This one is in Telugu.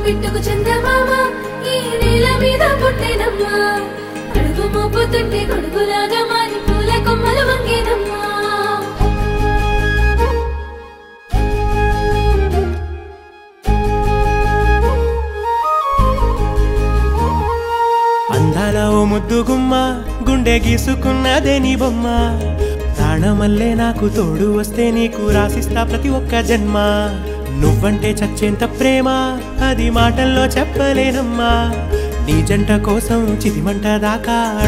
పిట్టుకు చందమామ ఈ నేల మీద పుట్టినమ్మా అడుగు మోపుతుంటే గొడుగులాగా మారి పూల కొమ్మలు వంగేనమ్మా అందాల ఓ ముద్దు గుమ్మ గుండె గీసుకున్నదే నీ బొమ్మ ప్రాణమల్లే నాకు తోడు వస్తే నీకు రాసిస్తా ప్రతి ఒక్క జన్మ నువ్వంటే చచ్చేంత ప్రేమ అది మాటల్లో చెప్పలేనమ్మా నీ జంట కోసం చితిమంట దాకా